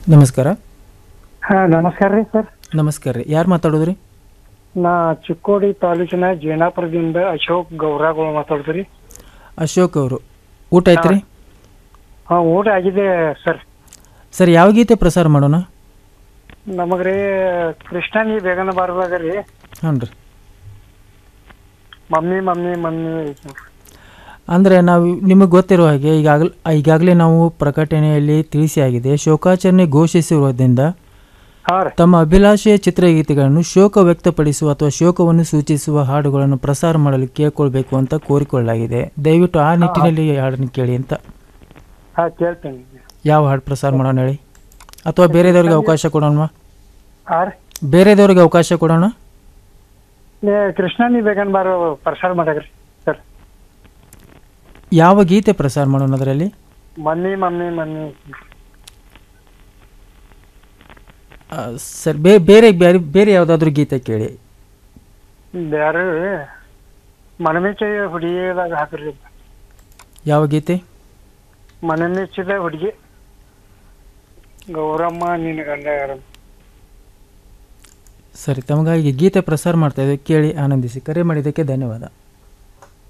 ನಮಸ್ಕಾರ ಹಾ ನಮಸ್ಕಾರ ರೀ ಸರ್ ನಮಸ್ಕಾರ ರೀ ಯಾರು ಮಾತಾಡೋದ್ರಿ ನಾ ಚಿಕ್ಕೋಡಿ ತಾಲೂಕಿನ ಜೇನಾಪುರದಿಂದ ಅಶೋಕ್ ಗೌರಾಗಳು ಮಾತಾಡ್ತೀರಿ ಅಶೋಕ್ ಅವರು ಊಟ ಆಯ್ತು ರೀ ಹಾ ಊಟ ಆಗಿದೆ ಸರ್ ಸರ್ ಯಾವ ಗೀತೆ ಪ್ರಸಾರ ಮಾಡೋಣ ನಮಗ್ರಿ ಕೃಷ್ಣ ನೀ ಬೇಗನ ಬರ್ದಾಗ ರೀ ಹ್ಞೂ ರೀ ಮಮ್ಮಿ ಮಮ್ಮಿ ಮಮ್ಮಿ ಐತ್ ನೋಡ್ರಿ. ಅಂದರೆ ನಾವು ನಿಮಗೆ ಗೊತ್ತಿರೋ ಹಾಗೆ ಈಗಾಗಲೇ ಈಗಾಗಲೇ ನಾವು ಪ್ರಕಟಣೆಯಲ್ಲಿ ತಿಳಿಸಿ ಆಗಿದೆ ಶೋಕಾಚರಣೆ ಘೋಷಿಸಿರುವುದರಿಂದ ಹಾ ರೀ ತಮ್ಮ ಅಭಿಲಾಷೆಯ ಚಿತ್ರಗೀತೆಗಳನ್ನು ಶೋಕ ವ್ಯಕ್ತಪಡಿಸುವ ಅಥವಾ ಶೋಕವನ್ನು ಸೂಚಿಸುವ ಹಾಡುಗಳನ್ನು ಪ್ರಸಾರ ಮಾಡಲು ಕೇಳ್ಕೊಳ್ಬೇಕು ಅಂತ ಕೋರಿಕೊಳ್ಳಲಾಗಿದೆ ದಯವಿಟ್ಟು ಆ ನಿಟ್ಟಿನಲ್ಲಿ ಈ ಹಾಡನ್ನು ಕೇಳಿ ಅಂತ ಹಾ ಕೇಳ್ತೀನಿ ಯಾವ ಹಾಡು ಪ್ರಸಾರ ಮಾಡೋಣ ಹೇಳಿ ಅಥವಾ ಬೇರೆದವ್ರಿಗೆ ಅವಕಾಶ ಕೊಡೋಣ ಹಾ ರೀ ಬೇರೆದವ್ರಿಗೆ ಅವಕಾಶ ಕೊಡೋಣ ಏ, ಕೃಷ್ಣ ನೀ ಬೇಗನ್ ಬಾರ ಪ್ರಸಾರ ಮಾಡಾಗ್ರಿ ಸರ್ ಯಾವ ಗೀತೆ ಪ್ರಸಾರ ಮಾಡೋಣ ಅದರಲ್ಲಿ ಮಮ್ಮಿ ಮಮ್ಮಿ ಮಮ್ಮಿ ಆ, ಸರ್ ಬೇ ಬೇರೆ ಬೇರೆ ಬೇರೆ ಯಾವುದಾದ್ರೂ ಗೀತೆ ಕೇಳಿ ಬ್ಯಾರೆ ಮನಮೆಚ್ಚ ಹುಡುಗಿದಾಗ ಹಾಕ್ರಿ ಯಾವ ಗೀತೆ ಮನಮೆಚ್ಚಿದ ಹುಡುಗಿ ಗೌರಮ್ಮ ನಿನ್ನ ಗಂಡ ಯಾರು ಸರಿ ತಮಗಾಗಿ ಗೀತೆ ಪ್ರಸಾರ ಮಾಡ್ತಾ ಇದ್ದೀವಿ ಕೇಳಿ ಆನಂದಿಸಿ ಕರೆ ಮಾಡಿದ್ದಕ್ಕೆ ಧನ್ಯವಾದ